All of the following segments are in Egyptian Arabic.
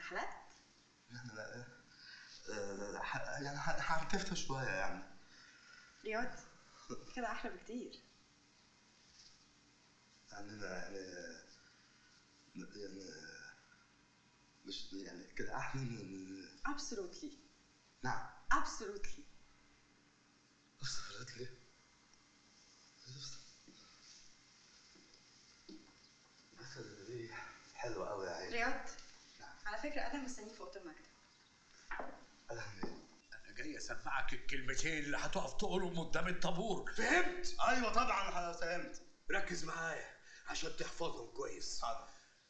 سحلت يعني لا آه، ح- يعني ح- حركفتها شويه يعني رياض كده احلى بكتير يعني لا يعني يعني مش يعني كده احلى من absolutely نعم absolutely صارت لي بس دي حلوه قوي يا عيني رياض على فكره انا مستنيه في اوضه المكتب انا جاي اسمعك الكلمتين اللي هتقف تقولهم قدام الطابور فهمت ايوه طبعا فهمت ركز معايا عشان تحفظهم كويس حاضر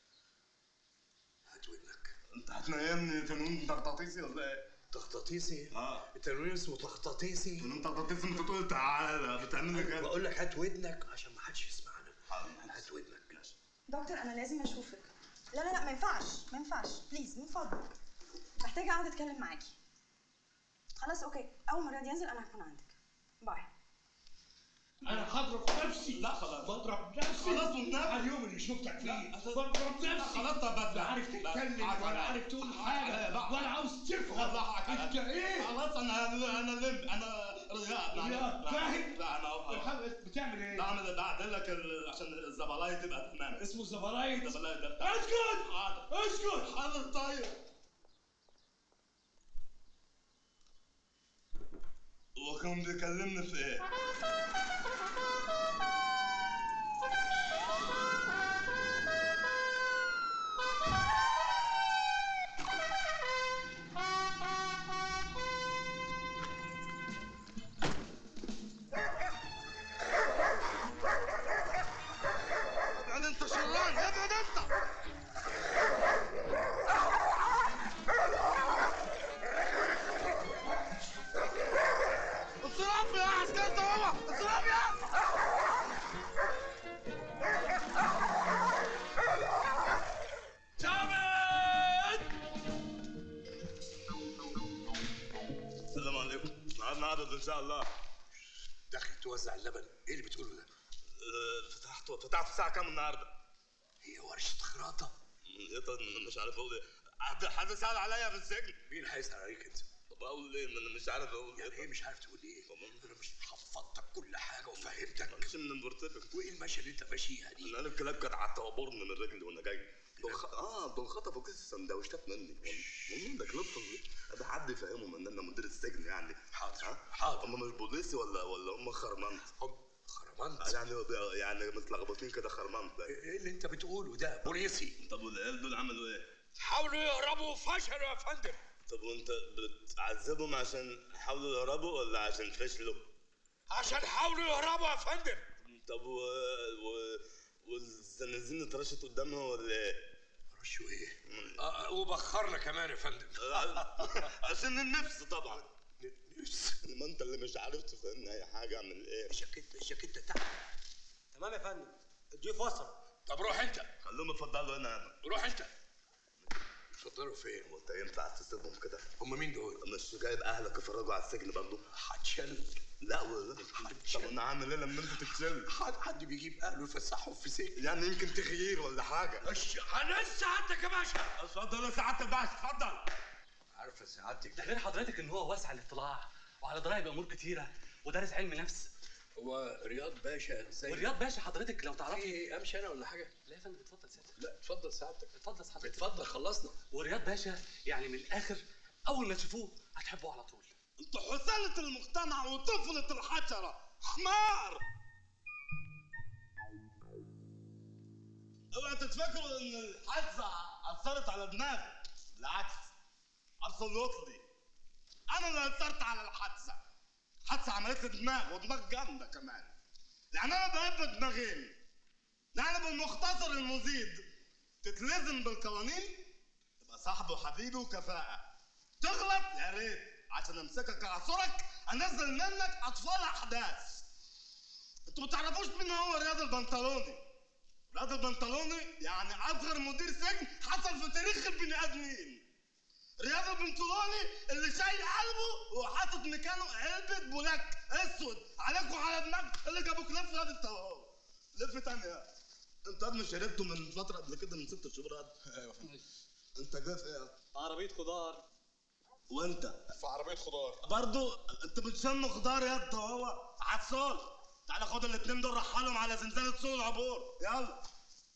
هات ودنك انت هتنيمني فنون تغطاطيسي ولا ايه؟ تخطيطي اه التنوين اسمه تخطيطي فنون تغطاطيسي انت تقول تعالى بتعمل لي كده بقول لك هات ودنك عشان ما حدش يسمعنا هات ودنك دكتور انا لازم اشوفك لا لا لا ما ينفعش ما ينفعش بليز من فضلك محتاجه اقعد اتكلم معاكي خلاص اوكي اول ما رياض ينزل انا هكون عندك باي انا هضرب نفسي لا خلاص بضرب نفسي خلاص والنبي. على اليوم اللي شفتك فيه لا، بضرب نفسي خلاص طب بس لا عارف لا، تتكلم حاضر. ولا عارف تقول حاجه لا. ولا عاوز تفهم لا حق انت ايه خلاص انا انا لم انا رياض لا، رياض، لا، فاهم؟ لا انا بتحاول- بتعمل ايه؟ بعمل بعدل لك ال- عشان الزبلايه تبقى تمام اسمه الزبرايد الزبلايه ده اسكت حاضر اسكت حاضر طيب وكان بيكلمني في ايه؟ ابعد انت شران ابعد انت انصراف يا عسكري هو انصراف يا السلام عليكم معادنا عدد ان شاء الله داخل توزع اللبن ايه اللي بتقوله ده؟ أه، فتحت فتحت الساعة كام النهاردة؟ هي ورشة خراطة ايه طب مش عارف اقول ايه حد حد سأل عليا في السجن مين هيسأل عليك انت؟ طب اقول ايه ما انا مش عارف اقول يعني ايه ايه مش عارف تقول ايه؟ انا مش حفظتك كل حاجة وفهمتك ماشي من المرتفق وايه المشي اللي انت ماشيها دي؟ انا الكلاب كانت هتعبرني من رجلي وانا جاي دول خ... اه دول خطفوا كيس سندوتشات مني والله ده كلاب ده حد يفهمهم ان انا مدير السجن يعني حاضر حاضر هم مش بوليسي ولا ولا هم خرمنت هم خرمنت يعني يعني متلخبطين كده خرمنت ايه اللي انت بتقوله ده؟ بوليسي طب والعيال دول عملوا ايه؟ حاولوا يهربوا وفشلوا يا فندم طب وانت بتعذبهم عشان حاولوا يهربوا ولا عشان فشلوا؟ عشان حاولوا يهربوا يا فندم طب و... و... والزنازين اترشت قدامها ولا ايه؟ رشوا ايه؟ آه وبخرنا كمان يا فندم عشان النفس طبعا نفس ما انت اللي مش عارف تفهمني اي حاجه اعمل ايه؟ الجاكيت الجاكيت تحت تمام يا فندم الضيوف وصل طب روح انت خليهم يتفضلوا هنا انا روح انت اتفضلوا فين؟ وانت ينفع تسيبهم كده؟ هم مين دول؟ مش جايب اهلك يفرجوا على السجن برضه؟ هتشل لا و... طب انا عامل ايه لما انت تتشل؟ حد حد بيجيب اهله يفسحهم في سجن يعني يمكن تغيير ولا حاجه اش هنسى سعادتك يا باشا اتفضل يا سعاده الباشا اتفضل عارفه سعادتك ده غير حضرتك ان هو واسع الاطلاع وعلى درايه بامور كتيره ودارس علم نفس هو رياض باشا زي ورياض باشا حضرتك لو تعرفي ايه امشي انا ولا حاجه؟ لا يا فندم اتفضل سيادتك لا اتفضل سعادتك اتفضل حضرتك اتفضل خلصنا ورياض باشا يعني من الاخر اول ما تشوفوه هتحبوه على طول انتوا حسالة المجتمع وطفلة الحشرة حمار اوعى تتفكروا ان الحادثة اثرت على دماغي بالعكس ابسولوتلي انا اللي اثرت على الحادثة الحادثة عملت لي دماغ ودماغ جامدة كمان يعني انا بحب دماغين يعني بالمختصر المزيد تتلزم بالقوانين تبقى صاحبي وحبيبي وكفاءة تغلط يا ريت عشان امسكك اعصرك انزل منك اطفال احداث انتوا ما تعرفوش مين هو رياض البنطلوني رياض البنطلوني يعني اصغر مدير سجن حصل في تاريخ البني ادمين رياض البنطلوني اللي شايل قلبه وحاطط مكانه علبة بولاك اسود عليك وعلى دماغك اللي جابوك لف يا انت وهو لف تاني يا انت قد ما شربته من فترة قبل كده من ست شهور قد ايوه فندم انت جاي في ايه عربيه خضار وانت في عربيه خضار برضو انت بتشم خضار يا انت وهو عسول تعالى خد الاتنين دول رحلهم على زنزانة سوق العبور يلا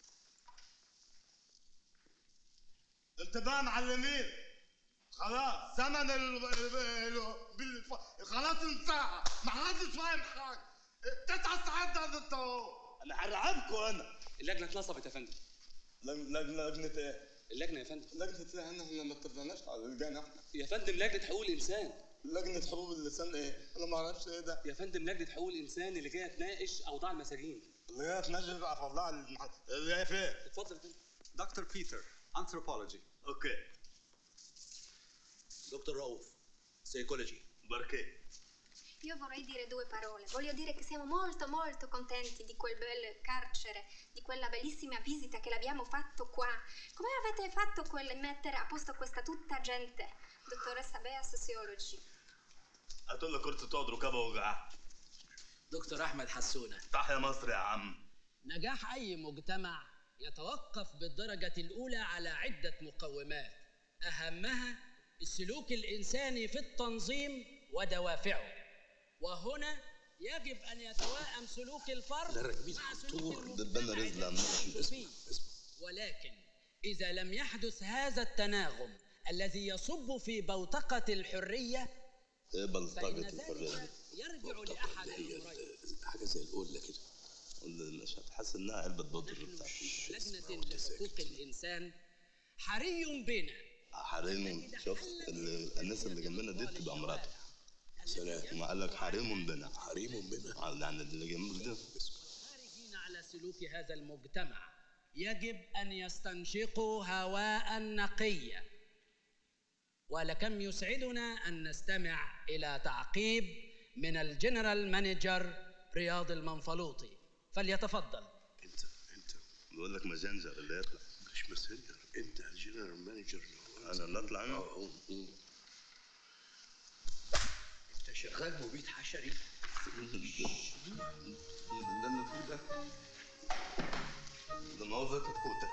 انت بقى معلمين خلاص زمن ال... ال... بال... خلاص انتهى ما حدش فاهم حاجه تسع ساعات ده انت وهو انا هرعبكم انا اللجنه اتنصبت يا فندم لجنه لجنه ايه؟ اللجنه يا فندم لجنه ايه احنا احنا ما اتفقناش على اللجان احنا يا فندم لجنه حقوق الانسان لجنه حبوب اللسان ايه؟ انا ما اعرفش ايه ده يا فندم لجنه حقوق الانسان اللي جايه تناقش اوضاع المساجين اللي هي تنزل بقى في اوضاع المح... اللي هي فين؟ اتفضل يا فندم Dr. Peter, anthropology. اوكي Dottor Rauf, psychology. بركي Io vorrei dire due parole. Voglio dire che siamo molto molto contenti di quel bel carcere, di quella bellissima visita che l'abbiamo fatto qua. Come avete fatto quel mettere a posto questa tutta gente? Dottoressa Bea Sociology. هتقول لك كرسي تقعد ركابه وجعها دكتور أحمد حسونة تحيا مصر يا عم نجاح أي مجتمع يتوقف بالدرجة الأولى على عدة مقومات أهمها السلوك الإنساني في التنظيم ودوافعه وهنا يجب أن يتوائم سلوك الفرد مع سلوك دبانة رزلة المجتمع فيه. ولكن إذا لم يحدث هذا التناغم الذي يصب في بوتقة الحرية ايه فإن بلطجة ذلك الحرية يرجع لأحد الأمرين حاجه زي القله كده اللي مش هتحس انها علبة بودر نحن بتاعتي في لجنة لحقوق الإنسان حري بنا حريم شوف ال- الناس اللي جنبنا دي بتبقى مراته سلام ما قال لك حريم بنا حريم بنا يعني اللي جنبك ده خارجين على سلوك هذا المجتمع يجب أن يستنشقوا هواء نقيا ولكم يسعدنا أن نستمع إلى تعقيب من الجنرال مانجر رياض المنفلوطي فليتفضل انت انت بيقول لك مجنجر اللي يطلع مش مسنجر انت الجنرال مانجر انا اللي اطلع انا اه مم. انت شغال مبيد حشري اللي انا فيه ده ده موزة كتكوتة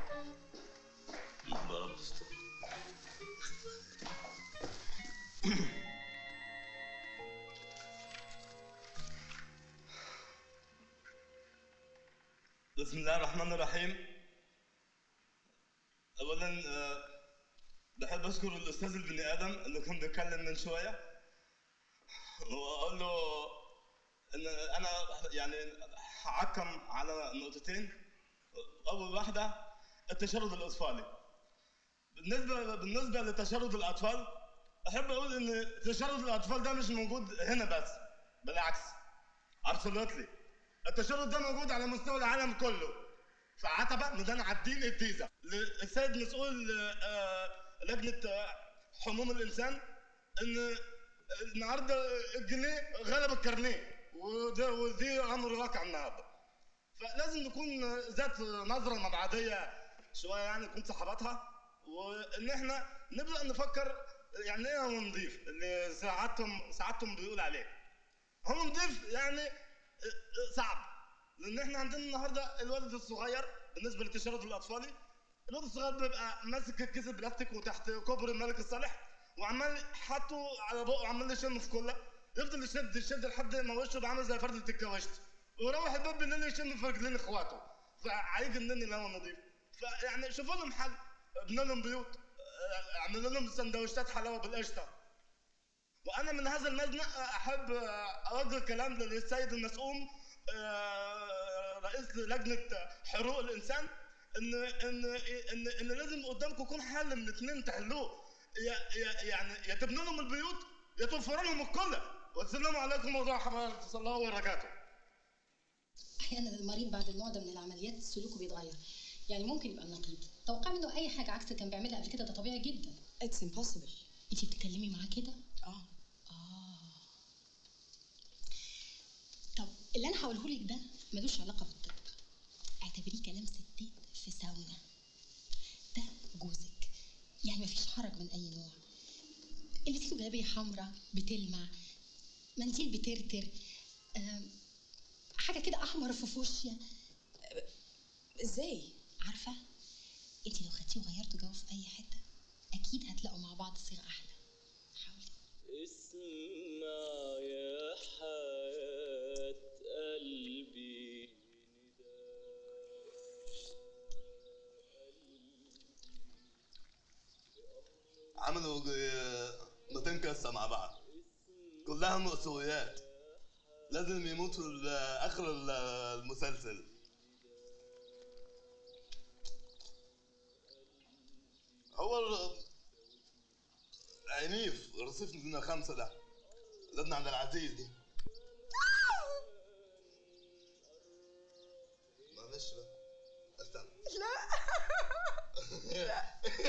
ضرب بسم الله الرحمن الرحيم اولا آه، بحب اشكر الاستاذ البني ادم اللي كان بيتكلم من شويه واقول له ان انا يعني هعكم على نقطتين اول واحده التشرد الاطفالي بالنسبه بالنسبه لتشرد الاطفال احب اقول ان تشرد الاطفال ده مش موجود هنا بس بالعكس ابسولوتلي التشرد ده موجود على مستوى العالم كله في عتبه ميدان عابدين الجيزه للسيد مسؤول آه، لجنه آه، حموم الانسان ان النهارده الجنيه غلب الكارنيه وده ودي امر واقع النهارده فلازم نكون ذات نظره مبعديه شويه يعني نكون صحاباتها وان احنا نبدا نفكر يعني ايه هو نضيف اللي ساعتهم ساعتهم بيقول عليه هو نضيف يعني صعب لان احنا عندنا النهارده الولد الصغير بالنسبه للتشرد الاطفالي الولد الصغير بيبقى ماسك الكيس البلاستيك وتحت كوبري الملك الصالح وعمال حاطه على بقه وعمال يشم في كله يفضل يشد يشد لحد ما وشه بقى عامل زي فردة الكاوشت ويروح الباب بالليل يشم في رجلين اخواته فهيجي منين اللي هو نضيف فيعني شوفوا لهم حل ابنوا لهم بيوت اه، اعملوا لهم سندوتشات حلاوه بالقشطه وانا من هذا المبنى احب اوجه كلام للسيد المسؤول آه، رئيس لجنه حقوق الانسان ان ان ان ان لازم قدامكم يكون حل من اثنين تحلوه يا- يا- يعني يا تبنوا لهم البيوت يا توفروا لهم الكله والسلام عليكم ورحمه الله وبركاته احيانا المريض بعد النوع ده من العمليات سلوكه بيتغير يعني ممكن يبقى النقيض توقع منه اي حاجه عكس اللي كان بيعملها قبل كده ده طبيعي جدا It's impossible. انت بتتكلمي معاه كده اه طب اللي انا هقوله لك ده ملوش علاقه بالطب اعتبريه كلام ستات في ساونا ده جوزك يعني مفيش حرج من اي نوع اللي فيه جلابيه حمراء بتلمع منديل بترتر آم، حاجه كده احمر في فوشيا ازاي؟ عارفه انت لو خدتيه وغيرتوا جو في اي حته اكيد هتلاقوا مع بعض صيغه احلى حاولي اسمع يا حياة قلبي عملوا جي- 200 قصه مع بعض كلها مأساويات لازم يموتوا ال- اخر ال- المسلسل هو ال- عنيف رصيف من خمسة ده لبنى عبد العزيز دي معلش بقى استنى لا لا